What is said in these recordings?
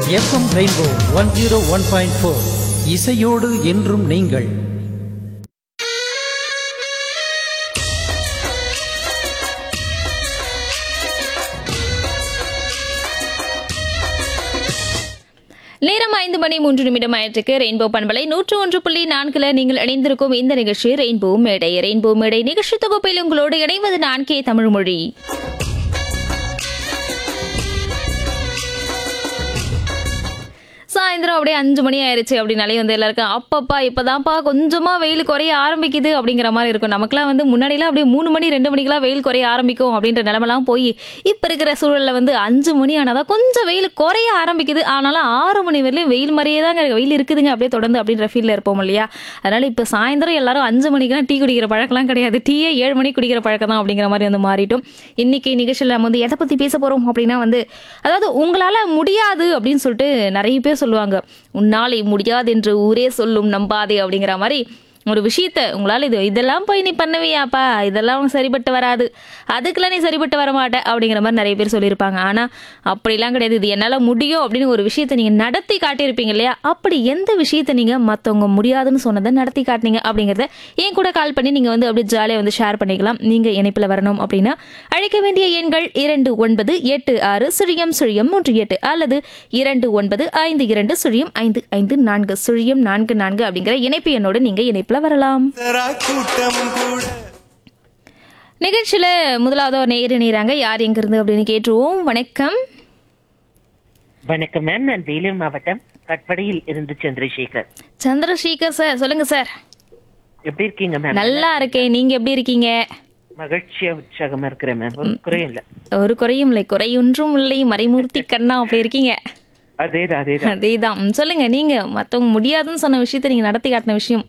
FM Rainbow one zero one point four இசையோடு என்றும் நீங்கள் நேரம் ஐந்து மணி மூன்று நிமிடம் ஆயிற்றுக்கு ரெயின்போ பண்பலை நூற்று ஒன்று புள்ளி நான்குல நீங்கள் இணைந்திருக்கும் இந்த நிகழ்ச்சி ரெயின்போ மேடை ரெயின்போ மேடை நிகழ்ச்சி தொகுப்பில் உங்களோடு இணைவது நான் கே தமிழ்மொழி சாயந்தரம் அப்படியே அஞ்சு மணி ஆயிருச்சு அப்படின்னாலே வந்து எல்லாருக்கும் அப்பப்பா இப்பதான்ப்பா கொஞ்சமா வெயில் குறைய ஆரம்பிக்குது அப்படிங்கிற மாதிரி இருக்கும் நமக்குலாம் வந்து முன்னாடிலாம் அப்படியே மூணு மணி ரெண்டு மணிக்கெல்லாம் வெயில் குறைய ஆரம்பிக்கும் அப்படின்ற நிலமெல்லாம் போய் இப்ப இருக்கிற சூழல்ல வந்து அஞ்சு மணி ஆனாதான் கொஞ்சம் வெயில் குறைய ஆரம்பிக்குது ஆனாலும் ஆறு மணி வரையிலும் வெயில் மாதிரியே தாங்க இருக்கு. வெயில் இருக்குதுங்க அப்படியே தொடர்ந்து அப்படின்ற ஃபீல்ல இருப்போம் இல்லையா அதனால இப்ப சாயந்தரம் எல்லாரும் அஞ்சு மணிக்கெல்லாம் டீ குடிக்கிற பழக்கம்லாம் கிடையாது டீயே ஏழு மணிக்கு குடிக்கிற பழக்கம் தான் அப்படிங்கிற மாதிரி வந்து மாறிட்டோம் இன்னைக்கு நிகழ்ச்சியில் நம்ம வந்து எதை பத்தி பேச போறோம் அப்படின்னா வந்து அதாவது உங்களால முடியாது அப்படின்னு சொல்லிட்டு நிறைய பேர் சொல்லுவாங்க உன்னாலே முடியாது என்று ஊரே சொல்லும் நம்பாதே அப்படிங்கிற மாதிரி ஒரு விஷயத்த உங்களால இது இதெல்லாம் போய் நீ பண்ணுவியாப்பா இதெல்லாம் உனக்கு சரிப்பட்டு வராது அதுக்கெல்லாம் நீ சரிப்பட்டு வர மாட்ட அப்படிங்கிற மாதிரி நிறைய பேர் சொல்லியிருப்பாங்க ஆனா அப்படிலாம் கிடையாது இது என்னால முடியும் அப்படின்னு ஒரு விஷயத்த நீங்க நடத்தி காட்டியிருப்பீங்க இல்லையா அப்படி எந்த விஷயத்த நீங்க மத்தவங்க முடியாதுன்னு சொன்னதை நடத்தி காட்டினீங்க அப்படிங்கறத என் கூட கால் பண்ணி நீங்க வந்து அப்படியே ஜாலியா வந்து ஷேர் பண்ணிக்கலாம் நீங்க இணைப்புல வரணும் அப்படின்னா அழைக்க வேண்டிய எண்கள் இரண்டு ஒன்பது எட்டு ஆறு சுழியம் சுழியம் மூன்று எட்டு அல்லது இரண்டு ஒன்பது ஐந்து இரண்டு சுழியம் ஐந்து ஐந்து நான்கு சுழியம் நான்கு நான்கு அப்படிங்கிற இணைப்பு எண்ணோடு நீங்க இணைப்புல வரலாம் கூட்டம் கூட நிகழ்ச்சியில முதலாவது ஒரு நேரு நீராங்க யார் எங்க இருந்து அப்படின்னு கேட்டுருவோம் வணக்கம் வணக்கம் மேம் நான் வேலூர் மாவட்டம் கட்படியில் இருந்து சந்திரசேகர் சந்திரசேகர் சார் சொல்லுங்க சார் எப்படி இருக்கீங்க மேம் நல்லா இருக்கேன் நீங்க எப்படி இருக்கீங்க மகிழ்ச்சியா உற்சாகமா இருக்கிறேன் மேம் ஒரு குறையும் இல்ல ஒரு குறையும் இல்லை குறையொன்றும் இல்லை மறைமூர்த்தி கண்ணா அப்படி இருக்கீங்க அதேதான் அதேதான் அதேதான் ம், சொல்லுங்க நீங்க மத்தவங்க முடியாதுன்னு சொன்ன விஷயத்த நீங்க நடத்தி காட்டின விஷயம்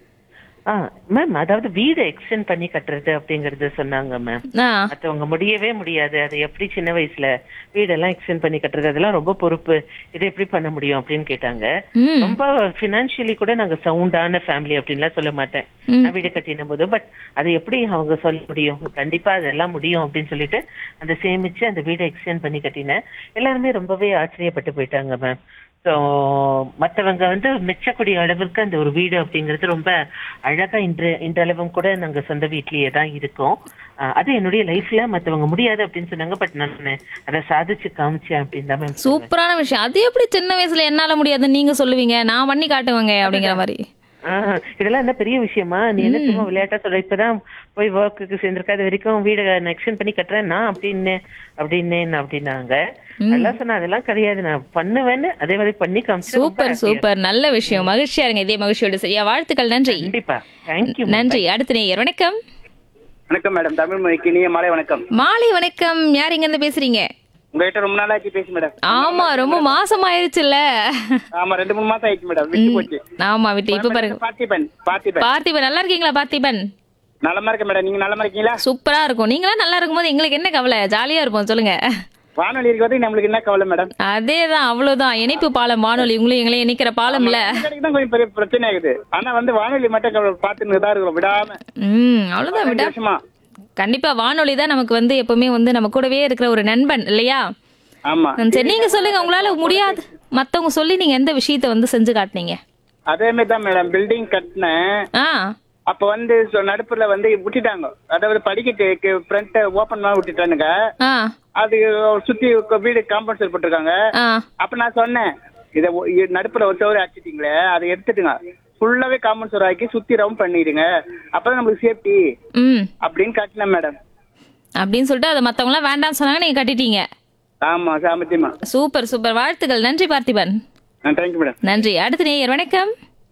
ஆ மேம் அதாவது வீடு எக்ஸ்டெண்ட் பண்ணி கட்டுறது அப்படிங்கறது சொன்னாங்க மேம் ஆ மத்தவங்க முடியவே முடியாது அது எப்படி சின்ன வயசுல வீடெல்லாம் எக்ஸ்டெண்ட் பண்ணி கட்டுறது அதெல்லாம் ரொம்ப பொறுப்பு இது எப்படி பண்ண முடியும் அப்படின்னு கேட்டாங்க ம் ரொம்ப பினான்சியலி கூட நாங்க சவுண்டான ஃபேமிலி அப்படின்லாம் சொல்ல மாட்டேன் நான் வீடு கட்டின போது பட் அது எப்படி அவங்க சொல்ல முடியும் கண்டிப்பா அதெல்லாம் முடியும் அப்படின்னு சொல்லிட்டு அந்த சேமிச்சு அந்த வீடை எக்ஸ்டெண்ட் பண்ணி கட்டினேன் எல்லாருமே ரொம்பவே ஆச்சரியப்பட்டு போயிட்டாங்க மேம் ஸோ மற்றவங்க வந்து மெச்சக்கூடிய அளவிற்கு அந்த ஒரு வீடு அப்படிங்கிறது ரொம்ப அழகா இன்று இன்றளவும் கூட நாங்க சொந்த வீட்லயே தான் இருக்கோம் அஹ் அது என்னுடைய லைஃப்ல மத்தவங்க முடியாது அப்படின்னு சொன்னாங்க பட் நான் அதை சாதிச்சு காமிச்சேன் அப்படின்னு தான் மேம் சூப்பரான விஷயம் அது எப்படி சின்ன வயசுல என்னால முடியாதுன்னு நீங்க சொல்லுவீங்க நான் பண்ணி காட்டுவேங்க அப்படிங்கிற மாதிரி ஆஹ் இதெல்லாம் என்ன பெரிய விஷயமா நீ என்ன சும்மா விளையாட்டா சொல்ற இப்பதான் போய் ஒர்க்குக்கு சேர்ந்திருக்க அது வரைக்கும் வீடு எக்ஸ்டெண்ட் பண்ணி கட்டுறேன் நான் அப்படின்னு அப்படின்னு அப்படின்னாங்க எல்லாம் சொன்னா அதெல்லாம் கிடையாது நான் பண்ணுவேன்னு அதே மாதிரி பண்ணி காமிச்சு ரொம்ப சூப்பர் happy ஆ சூப்பர் நல்ல விஷயம் மகிழ்ச்சியா இருங்க இதே மகிழ்ச்சியோட சரியா வாழ்த்துக்கள் நன்றி இருக்கேன். கண்டிப்பா தேங்க்யூ நன்றி அடுத்த நேயர் வணக்கம் வணக்கம் மேடம் தமிழ் மொழிக்கு இனிய மாலை வணக்கம் மாலை வணக்கம் யார் எங்க இருந்து பேசுறீங்க உங்ககிட்ட ரொம்ப நாள் ஆச்சு பேசி மேடம் ஆமா ரொம்ப மாசம் ஆயிருச்சுல்ல ஆமா ரெண்டு மூணு மாசம் ஆயிடுச்சு மேடம் விட்டு போச்சு ஆமா விட்டு இப்ப பாருங்க பார்த்திபன் பார்த்திபன் பார்த்திபன் நல்லா இருக்கீங்களா பார்த்திபன் நலமா இருக்க மேடம் நீங்க நலமா இருக்கீங்களா சூப்பரா இருக்கும் நீங்களா நல்லா இருக்கும்போது எங்களுக்கு என்ன கவலை ஜாலியா இருப்போம் சொல்லுங்க வானொலி இருக்கிறது நம்மளுக்கு என்ன கவலை மேடம் அதேதான் அவ்வளவுதான் இணைப்பு பாலம் வானொலி உங்களையும் எங்களையும் இணைக்கிற பாலம்ல எனக்கு தான் கொஞ்சம் பெரிய பிரச்சனை ஆகுது ஆனா வந்து வானொலி மட்டும் கவ- பார்த்துன்னு தான் இருக்கிறோம் விடாம ம் அவ்வளவுதான் ரெண்டு விட வருஷமா கண்டிப்பா வானொலி தான் நமக்கு வந்து எப்பவுமே வந்து நம்ம கூடவே இருக்கிற ஒரு நண்பன் இல்லையா ஆமா ம், சரி நீங்க சொல்லுங்க உங்களால முடியாது மத்தவங்க சொல்லி நீங்க எந்த விஷயத்த வந்து செஞ்சு காட்டுனீங்க அதே மாதிரி தான் மேடம் பில்டிங் கட்டினேன் ஆ அப்ப வந்து சொ- நடுப்புல வந்து விட்டுட்டாங்க அதாவது படிக்கட்டு ஃப்ரண்ட் ஓபன் பண்ண விட்டுட்டானுங்க ஆ அது சுத்தி வீடு காம்பவுண்ட் போட்டிருக்காங்க ஆ அப்ப நான் சொன்னேன் இத ஒ- இ- நடுப்புற ஒரு சோறு அடிச்சிட்டீங்களே அதை எடுத்துட்டுங்க ஃபுல்லாவே காம்பவுண்ட் சோறு ஆக்கி சுத்தி ரவுண்ட் பண்ணிடுங்க அப்பதான் நம்மளுக்கு சேஃப்டி ம் அப்படின்னு கட்டினேன் மேடம் அப்படின்னு சொல்லிட்டு அதை மத்தவங்களாம் வேண்டாம்னு சொன்னாங்க நீங்க கட்டிட்டீங்க ஆமா சாமத்தியமா சூப்பர் சூப்பர் வாழ்த்துக்கள் நன்றி பார்த்திபன் தேங்க்யூ மேடம் நன்றி அடுத்த நேயர் வணக்கம்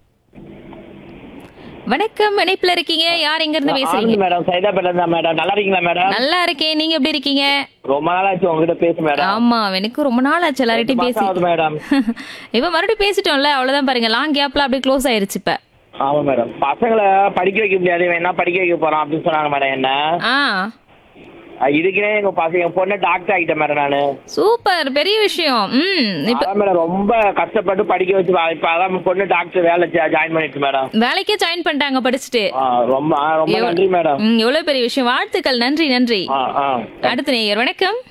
வணக்கம் இணைப்புல இருக்கீங்க யார் எங்க இருந்து பேசுறீங்க ஆனந்த் மேடம் சைதாப்பேட்டை தான் மேடம் நல்லா இருக்கீங்களா மேடம் நல்லா இருக்கேன் நீங்க எப்படி இருக்கீங்க ரொம்ப நாளாச்சு உங்ககிட்ட பேசு மேடம் ஆமா எனக்கு ரொம்ப நாள் ஆச்சு எல்லார்கிட்டயும் பேசி மாசம் ஆகுது மேடம் இப்ப மறுபடியும் பேசிட்டோம்ல அவ்வளவுதான் பாருங்க லாங் கேப்ல அப்படியே க்ளோஸ் ஆயிருச்சு இப்ப ஆமா மேடம் பசங்களை படிக்க வைக்க முடியாது இவன் என்ன படிக்க வைக்க போறான் அப்படின்னு சொன்னாங்க மேடம் என்ன ஆ அஹ் இதுக்குனே எங்க பசங்க என் பொண்ணு டாக்டர் ஆகிட்டேன் மேடம் நானு சூப்பர் பெரிய விஷயம் ம் இப்ப அதான் மேடம் ரொம்ப கஷ்டப்பட்டு படிக்க வச்சு வா- இப்ப அதான் என் பொண்ணு டாக்டர் வேலை ஜாயின் பண்ணிட்டு மேடம் வேலைக்கே ஜாயின் பண்ணிட்டாங்க படிச்சுட்டு ஆ, ரொம்ப ஆ, ரொம்ப எவ்வ- நன்றி மேடம் ம், எவ்வளவு பெரிய விஷயம் வாழ்த்துக்கள் நன்றி நன்றி ஆ ஆ அடுத்த நேயர் வணக்கம்